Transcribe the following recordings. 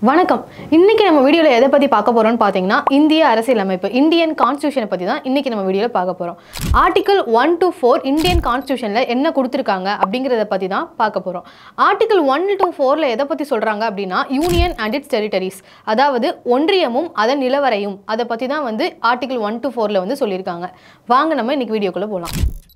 வணக்கம் இன்னைக்கு நம்ம வீடியோவில் எதை பற்றி பார்க்க போகிறோம்னு பார்த்தீங்கன்னா இந்திய அரசியலமைப்பு இந்தியன் கான்ஸ்டியூஷனை பற்றி தான் இன்னைக்கு நம்ம வீடியோவில் பார்க்க போகிறோம் article one to four Indian கான்ஸ்டியூஷனில் என்ன கொடுத்துருக்காங்க அப்படிங்கிறத பற்றி தான் பார்க்க போகிறோம் ஆர்டிகல் ஒன் டு ஃபோரில் எதை பற்றி சொல்கிறாங்க அப்படின்னா யூனியன் அண்ட் இட்ஸ் டெரிட்டரிஸ் அதாவது ஒன்றியமும் அதன் நிலவரையும் அதை பற்றி தான் வந்து ஆர்டிகல் ஒன் டு ஃபோரில் வந்து சொல்லியிருக்காங்க வாங்க நம்ம இன்னைக்கு வீடியோக்குள்ளே போகலாம்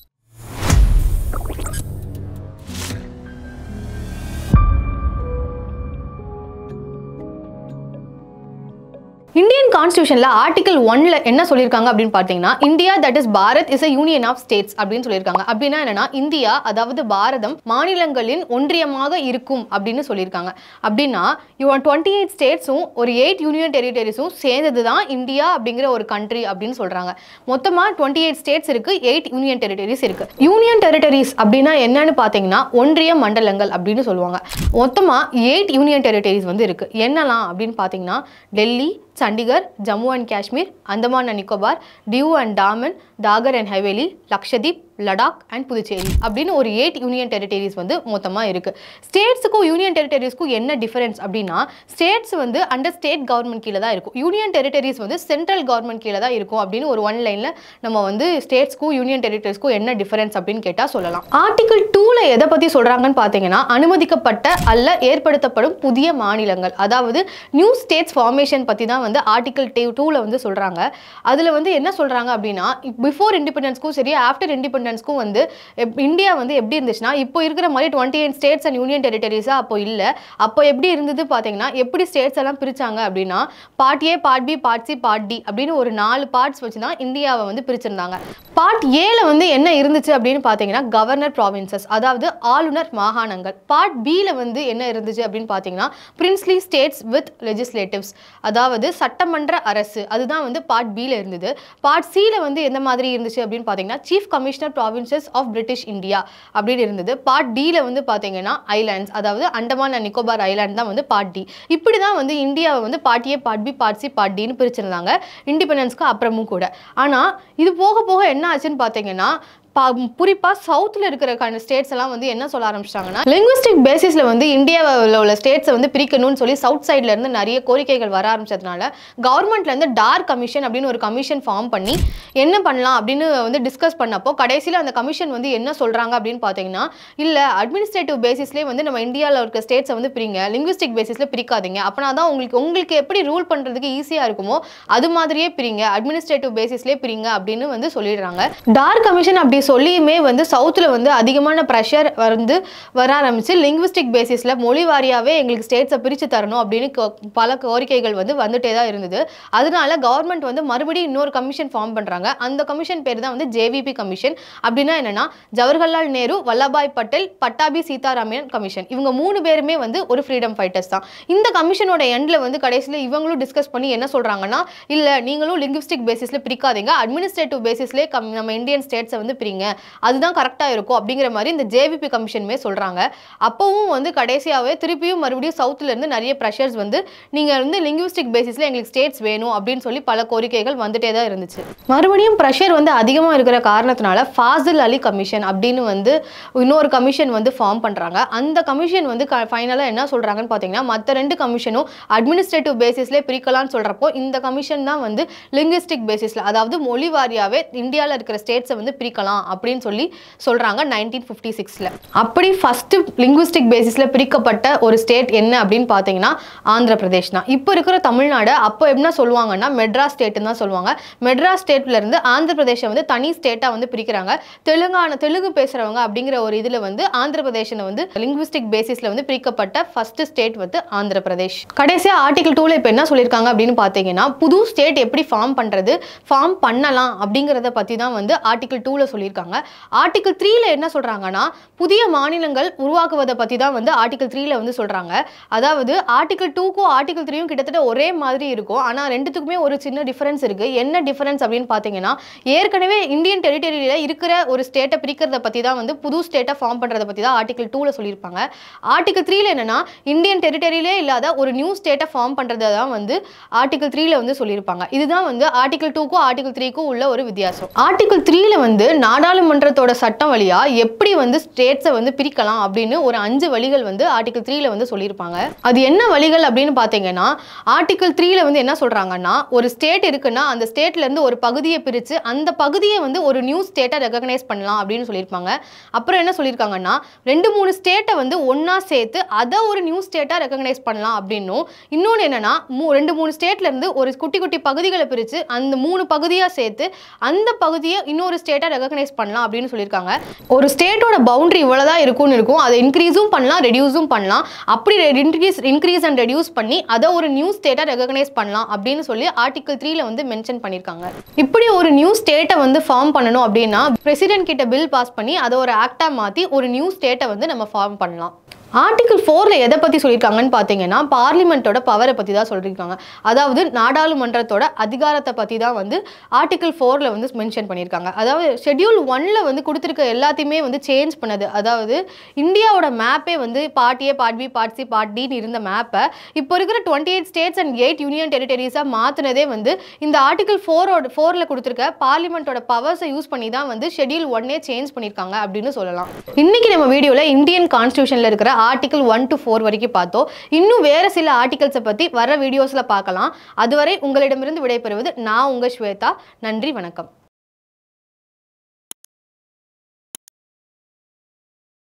இந்தியன் கான்ஸ்டியூஷனில் ஆர்டிகல் ஒன்ல என்ன சொல்லியிருக்காங்க அப்படின்னு பார்த்தீங்கன்னா India that is Bharat is a union of states அப்படின்னு சொல்லியிருக்காங்க அப்படின்னா என்னன்னா இந்தியா அதாவது பாரதம் மாநிலங்களின் ஒன்றியமாக இருக்கும் அப்படின்னு சொல்லியிருக்காங்க அப்படின்னா இவன் டுவெண்ட்டி எயிட் ஸ்டேட்ஸும் ஒரு எயிட் யூனியன் டெரிட்டரிஸும் சேர்ந்தது தான் இந்தியா அப்படிங்கிற ஒரு கண்ட்ரி அப்படின்னு சொல்றாங்க மொத்தமாக டுவெண்ட்டி எயிட் ஸ்டேட்ஸ் இருக்கு எயிட் யூனியன் டெரிட்டரிஸ் இருக்கு யூனியன் டெரிட்டரிஸ் அப்படின்னா என்னன்னு பார்த்தீங்கன்னா ஒன்றிய மண்டலங்கள் அப்படின்னு சொல்லுவாங்க மொத்தமாக எயிட் யூனியன் டெரிட்டரிஸ் வந்து இருக்கு என்னலாம் அப்படின்னு பார்த்தீங்கன்னா Delhi Chandigarh Jammu and Kashmir Andaman and Nicobar Diu and Daman Nagar and Haveli Lakshadweep Ladakh and Puducherry அப்படின்னு ஒரு எயிட் யூனியன் டெரிட்டரிஸ் வந்து மொத்தமாக இருக்குது ஸ்டேட்ஸுக்கும் யூனியன் டெரிட்டரிஸ்க்கும் என்ன டிஃபரன்ஸ் அப்படின்னா ஸ்டேட்ஸ் வந்து அண்டர் ஸ்டேட் கவர்மெண்ட் கீழே தான் இருக்கும் யூனியன் டெரிட்டரிஸ் வந்து சென்ட்ரல் கவர்மெண்ட் கீழே தான் இருக்கும் அப்படின்னு ஒரு ஒன் லைனில் நம்ம வந்து ஸ்டேட்ஸ்க்கும் யூனியன் டெரிட்டரிஸ்க்கும் என்ன டிஃபரன்ஸ் அப்படின்னு கேட்டால் சொல்லலாம் ஆர்டிகல் டூவில் எதை பற்றி சொல்கிறாங்கன்னு பார்த்தீங்கன்னா அனுமதிக்கப்பட்ட அல்ல ஏற்படுத்தப்படும் புதிய மாநிலங்கள் அதாவது நியூ ஸ்டேட்ஸ் ஃபார்மேஷன் பற்றி தான் வந்து ஆர்டிகல் டூ டூவில் வந்து சொல்கிறாங்க அதில் வந்து என்ன சொல்கிறாங்க அப்படின்னா பிஃபோர் இண்டிபெண்டன்ஸ்க்கும் சரி ஆஃப்டர் இண்டிபெண்டன்ஸ்க்கும் வந்து எப்- இந்தியா வந்து எப்படி இருந்துச்சுன்னா இப்போ இருக்கிற மாதிரி twenty eight states and union டெரிட்டரிஸாக அப்போ இல்லை அப்போ எப்படி இருந்தது பார்த்தீங்கன்னா எப்படி ஸ்டேட்ஸ் எல்லாம் பிரிச்சாங்க அப்படின்னா part A part B part C part D அப்படின்னு ஒரு நாலு பார்ட்ஸ் வச்சு தான் இந்தியாவை வந்து பிரிச்சிருந்தாங்க பார்ட் ஏல வந்து என்ன இருந்துச்சு அப்படின்னு பார்த்தீங்கன்னா கவர்னர் ப்ராவின்சஸ் அதாவது ஆளுநர் மாகாணங்கள் பார்ட் பியில் வந்து என்ன இருந்துச்சு அப்படின்னு பார்த்தீங்கன்னா பிரின்ஸ்லி ஸ்டேட்ஸ் வித் லெஜிஸ்லேட்டிவ்ஸ் அதாவது சட்டமன்ற அரசு அதுதான் வந்து பார்ட் பியில் இருந்தது பார்ட் சியில் வந்து எந்த மாதிரி இருந்துச்சு அப்படின்னு பார்த்தீங்கன்னா chief commissioner provinces of British India அப்படின்னு இருந்தது பார்ட் டியில் வந்து பார்த்தீங்கன்னா ஐலாண்ட்ஸ் அதாவது அண்டமான் அண்ட் நிக்கோபார் ஐலாண்ட் தான் வந்து பார்ட் டி இப்படி தான் வந்து இந்தியாவை வந்து part A part B part C part டின்னு பிரிச்சிருந்தாங்க இண்டிபெண்டன்ஸ்க்கு அப்புறமும் கூட ஆனால் இது போக போக என்ன ஆச்சுன்னு பார்த்தீங்கன்னா பா குறிப்பாக சவுத்தில் இருக்கிற kind ஸ்டேட்ஸ் எல்லாம் வந்து என்ன சொல்ல ஆரம்பிச்சிட்டாங்கன்னா லிங்குவிஸ்டிக் பேசிஸில் வந்து இந்தியாவில் உள்ள ஸ்டேட்ஸை வந்து பிரிக்கணும்னு சொல்லி சவுத் சைடில் இருந்து நிறைய கோரிக்கைகள் வர ஆரம்பிச்சதுனால கவர்மெண்ட்லேருந்து டார் கமிஷன் அப்படின்னு ஒரு கமிஷன் ஃபார்ம் பண்ணி என்ன பண்ணலாம் அப்படின்னு வந்து டிஸ்கஸ் பண்ணப்போ கடைசியில் அந்த கமிஷன் வந்து என்ன சொல்கிறாங்க அப்படின்னு பார்த்தீங்கன்னா இல்லை அட்மினிஸ்ட்ரேட்டிவ் பேசிஸ்லேயே வந்து நம்ம இந்தியாவில் இருக்க ஸ்டேட்ஸை வந்து பிரிங்க லிங்குவிஸ்டிக் பேசிஸில் பிரிக்காதீங்க அப்போனா தான் உங்களுக்கு உங்களுக்கு எப்படி ரூல் பண்ணுறதுக்கு ஈஸியாக இருக்குமோ அது மாதிரியே பிரிங்க அட்மினிஸ்ட்ரேட்டிவ் பேசிஸ்லேயே பிரிங்க அப்படின்னு வந்து சொல்லிடுறாங்க டார் கமிஷன் அப்படி சொல்லியுமே வந்து சவுத்தில் வந்து அதிகமான ப்ரெஷர் வந்து வர ஆரம்பிச்சு லிங்குவிஸ்டிக் பேசிஸில் மொழி வாரியாகவே எங்களுக்கு ஸ்டேட்ஸை பிரித்து தரணும் அப்படின்னு கோ- பல கோரிக்கைகள் வந்து வந்துட்டே தான் இருந்தது அதனால கவர்மெண்ட் வந்து மறுபடியும் இன்னொரு கமிஷன் ஃபார்ம் பண்ணுறாங்க அந்த கமிஷன் பேர் தான் வந்து ஜேவிபி கமிஷன் அப்படின்னா என்னன்னா ஜவஹர்லால் நேரு வல்லபாய் பட்டேல் பட்டாபி சீதாராமன் கமிஷன் இவங்க மூணு பேருமே வந்து ஒரு ஃப்ரீடம் ஃபைட்டர்ஸ் தான் இந்த கமிஷனோட எண்டில் வந்து கடைசியில் இவங்களும் டிஸ்கஸ் பண்ணி என்ன சொல்கிறாங்கன்னா இல்லை நீங்களும் லிங்குவிஸ்டிக் பேசிஸில் பிரிக்காதீங்க அட்மினிஸ்ட்ரேட்டிவ் பேசிஸ்லேயே கம் நம்ம இந்தியன் ஸ்டேட்ஸை வந்து பிரிங்க அதுதான் கரெக்டாக இருக்கும் அப்படிங்கிற மாதிரி இந்த ஜேவிபி கமிஷனுமே சொல்கிறாங்க அப்போவும் வந்து கடைசியாகவே திருப்பியும் மறுபடியும் சவுத்துல இருந்து நிறைய ப்ரெஷர்ஸ் வந்து நீங்கள் வந்து லிங்குவிஸ்டிக் பேசிஸில் எங்களுக்கு ஸ்டேட்ஸ் வேணும் அப்படின்னு சொல்லி பல கோரிக்கைகள் வந்துட்டே தான் இருந்துச்சு மறுபடியும் ப்ரெஷர் வந்து அதிகமாக இருக்கிற காரணத்தினால ஃபாசில் அலி கமிஷன் அப்படின்னு வந்து இன்னொரு கமிஷன் வந்து ஃபார்ம் பண்ணுறாங்க அந்த கமிஷன் வந்து ஃபைனலாக என்ன சொல்கிறாங்கன்னு பார்த்தீங்கன்னா மற்ற ரெண்டு கமிஷனும் அட்மினிஸ்ட்ரேட்டிவ் பேசிஸ்லேயே பிரிக்கலாம்னு சொல்கிறப்போ இந்த கமிஷன் தான் வந்து லிங்குவிஸ்டிக் பேசிஸில் அதாவது மொழி வாரியாகவே இந்தியாவில் இருக்கிற ஸ்டேட்ஸை வந்து பிரிக்கலாம் அப்படின்னு சொல்லி சொல்கிறாங்க நைன்டீன் ஃபிஃப்டி சிக்ஸில் அப்படி ஃபஸ்ட்டு லிங்குவிஸ்டிக் பேசிஸில் பிரிக்கப்பட்ட ஒரு ஸ்டேட் என்ன அப்படின்னு பார்த்தீங்கன்னா ஆந்திர பிரதேஷ் தான் இப்போ இருக்கிற தமிழ்நாடு அப்போ என்ன சொல்லுவாங்கன்னா மெட்ராஸ் ஸ்டேட்டுன்னு தான் சொல்லுவாங்க மெட்ராஸ் ஸ்டேட்ல இருந்து ஆந்திர பிரதேசம் வந்து தனி ஸ்டேட்டாக வந்து பிரிக்கிறாங்க தெலுங்கானா தெலுங்கு பேசுகிறவங்க அப்படிங்கிற ஒரு இதில் வந்து ஆந்திர பிரதேசனை வந்து லிங்குவிஸ்டிக் பேசிஸில் வந்து பிரிக்கப்பட்ட ஃபர்ஸ்ட் ஸ்டேட் வந்து ஆந்திர பிரதேஷ் கடைசியாக ஆர்டிகல் டூவில் இப்போ என்ன சொல்லியிருக்காங்க அப்படின்னு பார்த்தீங்கன்னா புது ஸ்டேட் எப்படி ஃபார்ம் பண்ணுறது ஃபார்ம் பண்ணலாம் அப்படிங்கிறத பற்றி தான் வந்து ஆர்டிகல் டூவில் சொல்லியிருக்காங்க ஆர்டிகல் த்ரீல என்ன சொல்கிறாங்கன்னா புதிய மாநிலங்கள் உருவாக்குவதை பற்றி தான் வந்து ஆர்டிகல் த்ரீல வந்து சொல்கிறாங்க அதாவது ஆர்டிகல் டூக்கும் ஆர்டிகல் த்ரீயும் கிட்டத்தட்ட ஒரே மாதிரி இருக்கும் ஆனால் ரெண்டுத்துக்குமே ஒரு சின்ன டிஃபரன்ஸ் இருக்குது என்ன டிஃபரன்ஸ் அப்படின்னு பார்த்தீங்கன்னா ஏற்கனவே இந்தியன் டெரிட்டரியில் இருக்கிற ஒரு ஸ்டேட்டை பிரிக்கிறத பற்றி தான் வந்து புது ஸ்டேட்டை ஃபார்ம் பண்ணுறத பற்றி தான் ஆர்டிகல் டூவில் சொல்லியிருப்பாங்க ஆர்டிகல் த்ரீல என்னன்னா இந்தியன் டெரிட்டரியிலே இல்லாத ஒரு நியூ ஸ்டேட்டை ஃபார்ம் பண்ணுறத தான் வந்து ஆர்டிகல் த்ரீல வந்து சொல்லியிருப்பாங்க இதுதான் வந்து ஆர்டிகல் டூக்கும் ஆர்டிகல் த்ரீக்கும் உள்ள ஒரு வித்தியாசம் ஆர்டிகல் த்ரீல வந்து நாடாளுமன்ற நாடாளுமன்றத்தோட சட்டம் வழியா எப்படி வந்து ஸ்டேட்ஸை வந்து பிரிக்கலாம் அப்படின்னு ஒரு அஞ்சு வழிகள் வந்து ஆர்டிகல் த்ரீல வந்து சொல்லியிருப்பாங்க அது என்ன வழிகள் அப்படின்னு பார்த்தீங்கன்னா ஆர்டிகல் த்ரீல வந்து என்ன சொல்றாங்கன்னா ஒரு ஸ்டேட் இருக்குன்னா அந்த ஸ்டேட்ல இருந்து ஒரு பகுதியை பிரித்து அந்த பகுதியை வந்து ஒரு நியூ ஸ்டேட்டை ரெகக்னைஸ் பண்ணலாம் அப்படின்னு சொல்லியிருப்பாங்க அப்புறம் என்ன சொல்லியிருக்காங்கன்னா ரெண்டு மூணு ஸ்டேட்டை வந்து ஒண்ணா சேர்த்து அதை ஒரு நியூ ஸ்டேட்டாக ரெகக்னைஸ் பண்ணலாம் அப்படின்னும் இன்னொன்று என்னன்னா மூ ரெண்டு மூணு ஸ்டேட்ல இருந்து ஒரு குட்டி குட்டி பகுதிகளை பிரித்து அந்த மூணு பகுதியாக சேர்த்து அந்த பகுதியை இன்னொரு ஸ்டேட்டாக ரெகக்னைஸ் பண்ணலாம் அப்படின்னு சொல்லியிருக்காங்க ஒரு ஸ்டேட்டோட பவுண்டரி இவ்வளோதான் இருக்கும்னு இருக்கும் அதை இன்க்ரீஸும் பண்ணலாம் ரெடியூஸும் பண்ணலாம் அப்படி இன்க்ரீஸ் இன்க்ரீஸ் அண்ட் ரெடியூஸ் பண்ணி அதை ஒரு நியூ ஸ்டேட்டாக ரெகக்னைஸ் பண்ணலாம் அப்படின்னு சொல்லி ஆர்டிகல் த்ரீல வந்து மென்ஷன் பண்ணியிருக்காங்க இப்படி ஒரு நியூ ஸ்டேட்டை வந்து ஃபார்ம் பண்ணணும் அப்படின்னா பிரசிடென்ட் கிட்ட பில் பாஸ் பண்ணி அதை ஒரு ஆக்டாக மாற்றி ஒரு நியூ ஸ்டேட்டை வந்து நம்ம ஃபார்ம் பண்ணலாம் ஆர்டிகல் ஃபோரில் எதை பற்றி சொல்லியிருக்காங்கன்னு பார்த்தீங்கன்னா பார்லிமெண்ட்டோட பவரை பற்றி தான் சொல்லியிருக்காங்க அதாவது நாடாளுமன்றத்தோட அதிகாரத்தை பற்றி தான் வந்து ஆர்டிகல் ஃபோரில் வந்து மென்ஷன் பண்ணியிருக்காங்க அதாவது ஷெட்யூல் ஒன்ல வந்து கொடுத்துருக்க எல்லாத்தையுமே வந்து சேஞ்ச் பண்ணது அதாவது இந்தியாவோட மேப்பே வந்து part A part B part C part டின்னு இருந்த மேப்பை இப்போ இருக்கிற twenty eight states and eight union டெரிட்டரிஸாக மாற்றினதே வந்து இந்த ஆர்டிகல் ஃபோரோட ஃபோரில் கொடுத்துருக்க பார்லிமெண்ட்டோட பவர்ஸை யூஸ் பண்ணி தான் வந்து ஷெட்யூல் ஒன்னே சேஞ்ச் பண்ணியிருக்காங்க அப்படின்னு சொல்லலாம் இன்னைக்கு நம்ம வீடியோவில் இந்தியன் கான்ஸ்டியூஷனில் இருக்கிற ஆர்டிகல் ஒன் டு ஃபோர் வரைக்கும் பார்த்தோம் இன்னும் வேறு சில ஆர்டிகல்ஸை பற்றி வர வீடியோஸில் பார்க்கலாம் அதுவரை உங்களிடமிருந்து விடைபெறுவது நான் உங்கள் ஸ்வேதா நன்றி வணக்கம்